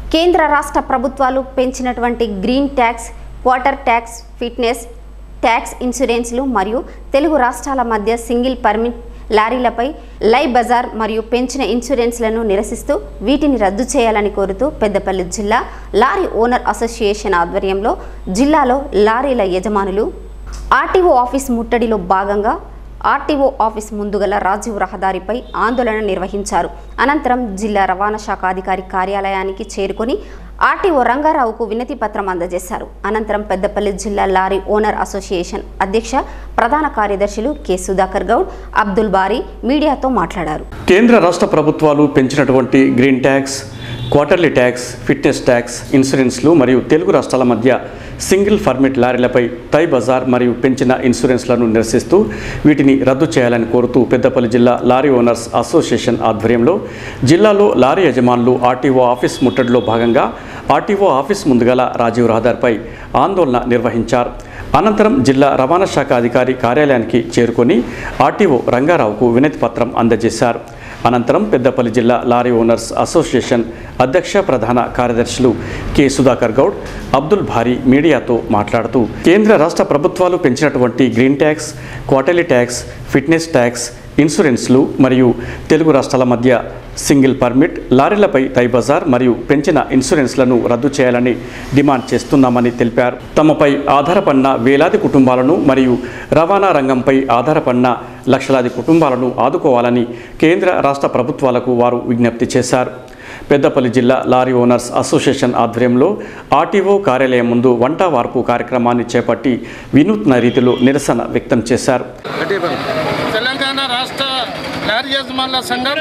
కేంద్ర రాష్ట్ర ప్రభుత్వాలు పెంచినటువంటి green tax quarter tax fitness tax ఇన్సూరెన్స్లు మరియు తెలుగు రాష్ట్రాల మధ్య సింగిల్ పర్మిట్ లారీలపై లై బజార్ మరియు పెంచిన ఇన్సూరెన్స్లను నిరసిస్తూ వీటిని రద్దు చేయాలని కోరుతూ పెద్దపల్లి జిల్లా లారీ ఓనర్ అసోసియేషన్ ఆధ్వర్యంలో జిల్లాలో లారీల యజమానులు ఆర్టీఓ ఆఫీస్ ముట్టడిలో భాగంగా ఆర్టీఓ ఆఫీస్ ముందుగల రాజీవ్ రహదారిపై ఆందోళన నిర్వహించారు అనంతరం జిల్లా రవాణా శాఖ అధికారి కార్యాలయానికి చేరుకొని ఆర్టీఓ రంగారావుకు వినతి పత్రం అందజేశారు అనంతరం పెద్దపల్లి జిల్లా లారీ ఓనర్ అసోసియేషన్ అధ్యక్ష ప్రధాన కార్యదర్శులు కె సుధాకర్ గౌడ్ అబ్దుల్ బారీ మీడియాతో మాట్లాడారు కేంద్ర రాష్ట్ర ప్రభుత్వాలు పెంచినటువంటి green tax quarterly tax fitness tax ఇన్సూరెన్స్లు మరియు తెలుగు రాష్ట్రాల మధ్య సింగిల్ ఫర్మిట్ లారీలపై టై బజార్ మరియు పెంచిన ఇన్సూరెన్స్లను నిరసిస్తూ వీటిని రద్దు చేయాలని కోరుతూ పెద్దపల్లి జిల్లా లారీ ఓనర్స్ అసోసియేషన్ ఆధ్వర్యంలో జిల్లాలో లారీ యజమానులు ఆర్టీఓ ఆఫీస్ ముట్టడిలో భాగంగా ఆర్టీఓ ఆఫీస్ ముందుగల రాజీవ్ రహదారిపై ఆందోళన నిర్వహించారు అనంతరం జిల్లా రవాణా శాఖ అధికారి కార్యాలయానికి చేరుకొని ఆర్టీఓ రంగారావుకు వినతి పత్రం అందజేశారు అనంతరం పెద్దపల్లి జిల్లా లారీ ఓనర్స్ అసోసియేషన్ అధ్యక్ష ప్రధాన కార్యదర్శులు కె సుధాకర్ గౌడ్ అబ్దుల్ భారీ మీడియాతో మాట్లాడుతూ కేంద్ర రాష్ట్ర ప్రభుత్వాలు పెంచినటువంటి green tax quarterly tax fitness tax ఇన్సూరెన్స్లు మరియు తెలుగు రాష్ట్రాల మధ్య సింగిల్ పర్మిట్ లారీలపై టై బజార్ మరియు పెంచిన ఇన్సూరెన్స్లను రద్దు చేయాలని డిమాండ్ చేస్తున్నామని తెలిపారు తమపై ఆధారపడిన వేలాది కుటుంబాలను మరియు రవాణా రంగంపై ఆధారపడిన లక్షలాది కుటుంబాలను ఆదుకోవాలని కేంద్ర రాష్ట్ర ప్రభుత్వాలకు వారు విజ్ఞప్తి చేశారు పెద్దపల్లి జిల్లా లారీ ఓనర్స్ అసోసియేషన్ ఆధ్వర్యంలో ఆర్టీఓ కార్యాలయం ముందు వంట వార్పు కార్యక్రమాన్ని చేపట్టి వినూత్న రీతిలో నిరసన వ్యక్తం చేశారు తెలంగాణ రాష్ట్ర లారీ యజమానుల సంఘం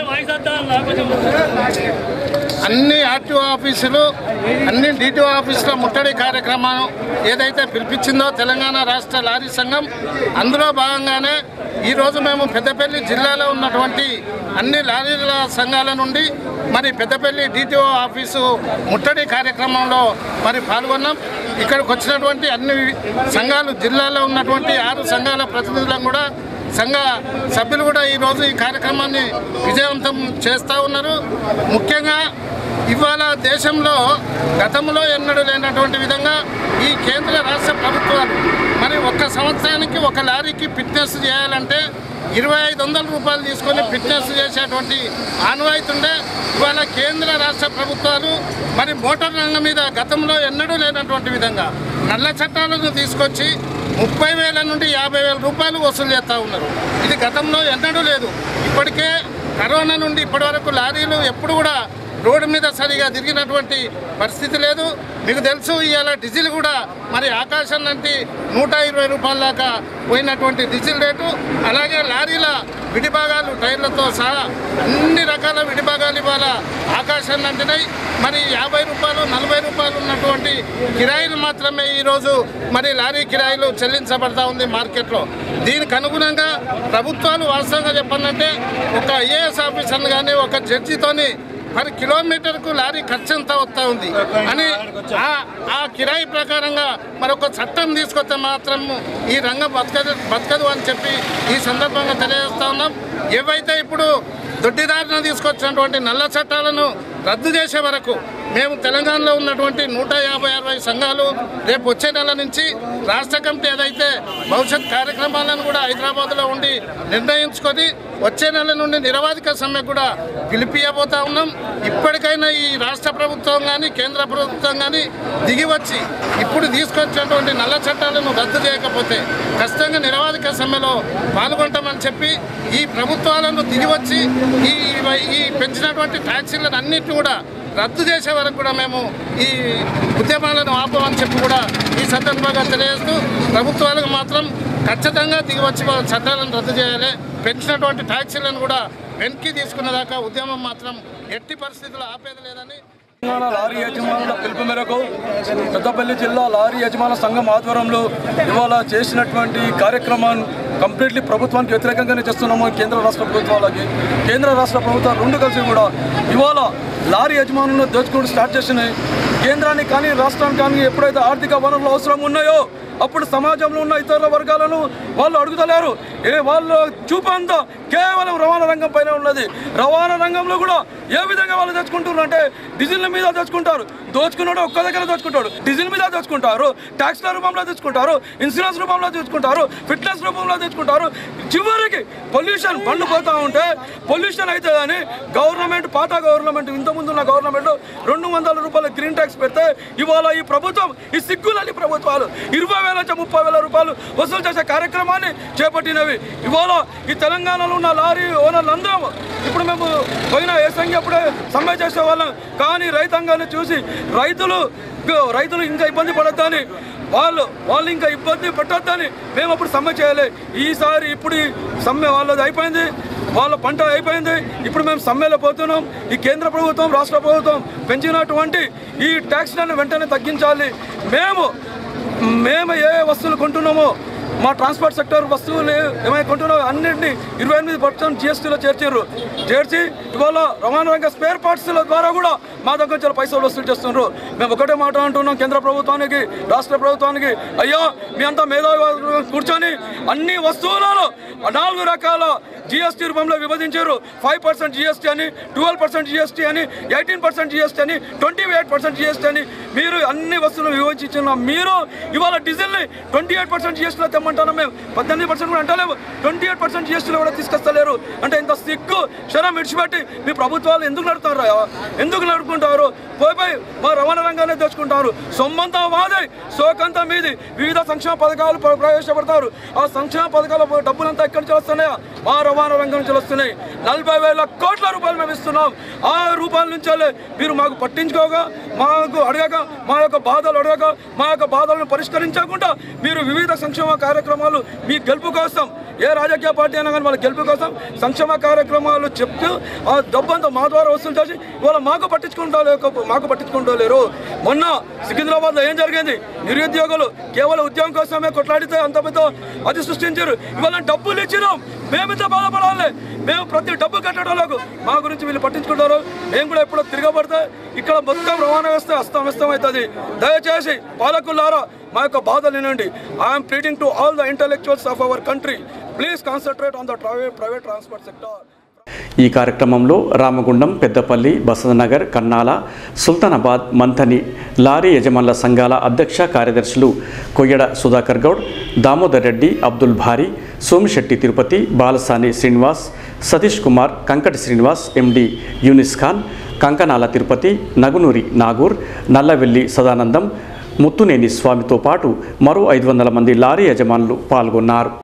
అన్ని ఆర్టీఓ ఆఫీసులు అన్ని డిటిఓ ఆఫీసుల ముట్టడి కార్యక్రమం ఏదైతే పిలిపించిందో తెలంగాణ రాష్ట్ర లారీ సంఘం అందులో భాగంగానే ఈరోజు మేము పెద్దపల్లి జిల్లాలో ఉన్నటువంటి అన్ని లారీల సంఘాల నుండి మరి పెద్దపల్లి డిటిఓ ఆఫీసు ముట్టడి కార్యక్రమంలో మరి పాల్గొన్నాం ఇక్కడికి వచ్చినటువంటి అన్ని సంఘాలు జిల్లాలో ఉన్నటువంటి ఆరు సంఘాల ప్రతినిధులను కూడా సంఘ సభ్యులు కూడా ఈరోజు ఈ కార్యక్రమాన్ని విజయవంతం చేస్తూ ఉన్నారు ముఖ్యంగా ఇవాళ దేశంలో గతంలో ఎన్నడూ లేనటువంటి విధంగా ఈ కేంద్ర రాష్ట్ర ప్రభుత్వాలు మరి ఒక్క సంవత్సరానికి ఒక లారీకి ఫిట్నెస్ చేయాలంటే ఇరవై ఐదు వందల రూపాయలు తీసుకొని ఫిట్నెస్ చేసేటువంటి ఆనవాయితీ ఉండే ఇవాళ కేంద్ర రాష్ట్ర ప్రభుత్వాలు మరి మోటార్ రంగం మీద గతంలో ఎన్నడూ లేనటువంటి విధంగా నల్ల చట్టాలను తీసుకొచ్చి ముప్పై వేల నుండి యాభై వేల రూపాయలు వసూలు చేస్తూ ఉన్నారు ఇది గతంలో ఎన్నడూ లేదు ఇప్పటికే కరోనా నుండి ఇప్పటివరకు లారీలు ఎప్పుడు కూడా రోడ్డు మీద సరిగా తిరిగినటువంటి పరిస్థితి లేదు మీకు తెలుసు ఇవాళ డీజిల్ కూడా మరి ఆకాశం నుండి నూట ఇరవై రూపాయల దాకా పోయినటువంటి డీజిల్ రేటు అలాగే లారీల విడిభాగాలు టైర్లతో సహా అన్ని రకాల విడిభాగాలు ఇవాళ ఆకాశం నంటినాయి మరి యాభై రూపాయలు నలభై రూపాయలు ఉన్నటువంటి కిరాయిలు మాత్రమే ఈరోజు మరి లారీ కిరాయిలు చెల్లించబడతా ఉంది మార్కెట్లో దీనికి అనుగుణంగా ప్రభుత్వాలు వాస్తవంగా చెప్పాలంటే ఒక ఐఏఎస్ ఆఫీసర్ని కానీ ఒక జడ్జితోని పర్ కిలోమీటర్కు లారీ ఖర్చు ఎంత వస్తూ ఉంది అని ఆ- ఆ కిరాయి ప్రకారంగా మరొక చట్టం తీసుకొస్తే మాత్రం ఈ రంగం బతకదు బతకదు అని చెప్పి ఈ సందర్భంగా తెలియజేస్తా ఉన్నాం ఏవైతే ఇప్పుడు దొడ్డిదారిన తీసుకొచ్చినటువంటి నల్ల చట్టాలను రద్దు చేసే వరకు మేము తెలంగాణలో ఉన్నటువంటి నూట యాభై అరవై సంఘాలు రేపు వచ్చే నెల నుంచి రాష్ట్ర కమిటీ ఏదైతే భవిష్యత్ కార్యక్రమాలను కూడా హైదరాబాద్లో ఉండి నిర్ణయించుకొని వచ్చే నెల నుండి నిరవాధిక సమ్మె కూడా పిలిపియబోతా ఉన్నాం ఇప్పటికైనా ఈ రాష్ట్ర ప్రభుత్వం కానీ కేంద్ర ప్రభుత్వం కానీ దిగి వచ్చి ఇప్పుడు తీసుకొచ్చినటువంటి నల్ల చట్టాలను రద్దు చేయకపోతే ఖచ్చితంగా నిరవాధిక సమ్మెలో పాల్గొంటామని చెప్పి ఈ ప్రభుత్వాలను దిగి వచ్చి ఈ ఈ పెంచినటువంటి ట్యాక్సీలను అన్నింటినీ కూడా రద్దు చేసే వరకు కూడా మేము ఈ ఉద్యమాలను ఆపమని చెప్పి కూడా ఈ సందర్భంగా తెలియజేస్తూ ప్రభుత్వాలకు మాత్రం ఖచ్చితంగా దిగి వచ్చి వాళ్ళ చట్టాలను రద్దు చేయాలి పెంచినటువంటి ట్యాక్సీలను కూడా వెనక్కి తీసుకున్న దాకా ఉద్యమం మాత్రం ఎట్టి పరిస్థితుల్లో ఆపేది లేదని తెలంగాణ లారీ యజమానుల పిలుపు మేరకు పెద్దపల్లి జిల్లా లారీ యజమాన సంఘం ఆధ్వర్యంలో ఇవాళ చేసినటువంటి కార్యక్రమాన్ని కంప్లీట్లీ ప్రభుత్వానికి వ్యతిరేకంగానే చేస్తున్నాము కేంద్ర రాష్ట్ర ప్రభుత్వాలకి కేంద్ర రాష్ట్ర ప్రభుత్వాలు రెండు కలిసి కూడా ఇవాళ లారీ యజమానులను దోచుకుంటూ స్టార్ట్ చేసినాయి కేంద్రానికి కానీ రాష్ట్రానికి కానీ ఎప్పుడైతే ఆర్థిక వనరులు అవసరం ఉన్నాయో అప్పుడు సమాజంలో ఉన్న ఇతర వర్గాలను వాళ్ళు అడుగుతలేరు ఏ వాళ్ళు చూపంతా కేవలం రవాణా రంగం పైన ఉన్నది రవాణా రంగంలో కూడా ఏ విధంగా వాళ్ళు తెచ్చుకుంటున్నారు అంటే డీజిల్ మీద తెచ్చుకుంటారు దోచుకున్నాడు ఒక్క దగ్గర దోచుకుంటాడు డీజిల్ మీద తెచ్చుకుంటారు ట్యాక్స్ల రూపంలో తెచ్చుకుంటారు ఇన్సూరెన్స్ రూపంలో తెచ్చుకుంటారు ఫిట్నెస్ రూపంలో తెచ్చుకుంటారు చివరికి పొల్యూషన్ బండ్లు పోతా ఉంటే పొల్యూషన్ అవుతుందని గవర్నమెంట్ పాత గవర్నమెంట్ ఇంతకుముందు ఉన్న గవర్నమెంట్ రెండు వందల రూపాయల గ్రీన్ ట్యాక్స్ పెడితే ఇవాళ ఈ ప్రభుత్వం ఈ సిగ్గులని ప్రభుత్వాలు ఇరవై వేల నుంచి ముప్పై వేల రూపాయలు వసూలు చేసే కార్యక్రమాన్ని చేపట్టినవి ఇవాళ ఈ తెలంగాణలో ఉన్న లారీ ఓనర్లు అందరం ఇప్పుడు మేము పోయిన ఏసంగి అప్పుడే సమ్మె చేసేవాళ్ళం కానీ రైతాంగాన్ని చూసి రైతులు రైతులు ఇంకా ఇబ్బంది పడొద్దని వాళ్ళు వాళ్ళు ఇంకా ఇబ్బంది పెట్టొద్దని మేము అప్పుడు సమ్మె చేయాలి ఈసారి ఇప్పుడు ఈ సమ్మె వాళ్ళది అయిపోయింది వాళ్ళ పంట అయిపోయింది ఇప్పుడు మేము సమ్మెలో పోతున్నాం ఈ కేంద్ర ప్రభుత్వం రాష్ట్ర ప్రభుత్వం పెంచినటువంటి ఈ ట్యాక్స్లను వెంటనే తగ్గించాలి మేము మేము ఏ వస్తువులు కొంటున్నామో మా ట్రాన్స్పోర్ట్ సెక్టర్ వస్తువులు ఏమైనా కొంటున్నామో అన్నింటినీ ఇరవై ఎనిమిది పర్సెంట్ జిఎస్టీలో చేర్చారు చేర్చి ఇవాళ రవాణా రంగ స్పేర్ పార్ట్స్ల ద్వారా కూడా మా దగ్గర చాలా పైసలు వసూలు చేస్తున్నారు మేము ఒకటే మాట అంటున్నాం కేంద్ర ప్రభుత్వానికి రాష్ట్ర ప్రభుత్వానికి అయ్యా మీ అంతా మేధావి కూర్చొని అన్ని వస్తువులలో నాలుగు రకాల జిఎస్టీ రూపంలో విభజించారు ఫైవ్ పర్సెంట్ జిఎస్టీ అని ట్వెల్వ్ పర్సెంట్ జిఎస్టీ అని ఎయిటీన్ పర్సెంట్ జిఎస్టీ అని ట్వంటీ ఎయిట్ పర్సెంట్ జిఎస్టీ అని మీరు అన్ని వస్తువులు విభజించిన మీరు ఇవాళ డీజిల్ని ట్వంటీ ఎయిట్ పర్సెంట్ జిఎస్టీలో తెమ్మంటాను మేము పద్దెనిమిది పర్సెంట్ కూడా అంటలేము ట్వంటీ ఎయిట్ పర్సెంట్ జిఎస్టీలో కూడా తీసుకొస్తలేరు అంటే ఇంత సిగ్గు క్షణం విడిచిపెట్టి మీ ప్రభుత్వాలు ఎందుకు నడుపుతారు ఎందుకు నడుపుకుంటారు పోయి పోయి మా రవాణా రంగాన్ని దోచుకుంటారు సొమ్మంతా మాదే సోకంతా మీది వివిధ సంక్షేమ పథకాలు ప్ర- ప్రవేశపెడతారు ఆ సంక్షేమ పథకాల డబ్బులంతా ఎక్కడి నుంచి వస్తున్నాయా మా రవాణా రంగం నుంచి వస్తున్నాయి నలభై వేల కోట్ల రూపాయలు మేము ఇస్తున్నాం ఆ రూపాయల నుంచి మీరు మాకు పట్టించుకోగా మాకు అడగక మా యొక్క బాధలు అడగక మా యొక్క బాధలను పరిష్కరించకుండా మీరు వివిధ సంక్షేమ కార్యక్రమాలు మీ గెలుపు కోసం ఏ రాజకీయ పార్టీ అయినా కానీ వాళ్ళ గెలుపు కోసం సంక్షేమ కార్యక్రమాలు చెప్తూ ఆ డబ్బంతా మా ద్వారా వసూలు చేసి ఇవాళ మాకు పట్టించుకుంటా లేక మాకు పట్టించుకుంటూ లేరు మొన్న సికింద్రాబాద్లో ఏం జరిగింది నిరుద్యోగులు కేవలం ఉద్యోగం కోసమే కొట్లాడితే అంత పెద్ద అది సృష్టించారు ఇవాళ డబ్బులు ఇచ్చినాం మేమింత బాధపడాలి మేము ప్రతి డబ్బు కట్టడంలో మా గురించి వీళ్ళు పట్టించుకుంటారు మేము కూడా ఎప్పుడో తిరగబడితే ఇక్కడ మొత్తం రవాణా వ్యవస్థ అస్తవ్యస్తం అవుతుంది దయచేసి పాలకులారా మా యొక్క బాధలు వినండి I'm pleading to all the intellectuals of our country please concentrate on the private transport sector ఈ కార్యక్రమంలో రామగుండం పెద్దపల్లి బసవనగర్ కన్నాల సుల్తానాబాద్ మంథని లారీ యజమానుల సంఘాల అధ్యక్ష కార్యదర్శులు కొయ్యడ సుధాకర్ గౌడ్ దామోదర్ రెడ్డి అబ్దుల్ భారీ సోమిశెట్టి తిరుపతి బాలసాని శ్రీనివాస్ సతీష్ కుమార్ కంకటి శ్రీనివాస్ ఎండి యూనిస్ ఖాన్ కంకనాల తిరుపతి నగునూరి నాగూర్ నల్లవెల్లి సదానందం ముత్తునేని స్వామితో పాటు మరో ఐదు వందల మంది లారీ యజమానులు పాల్గొన్నారు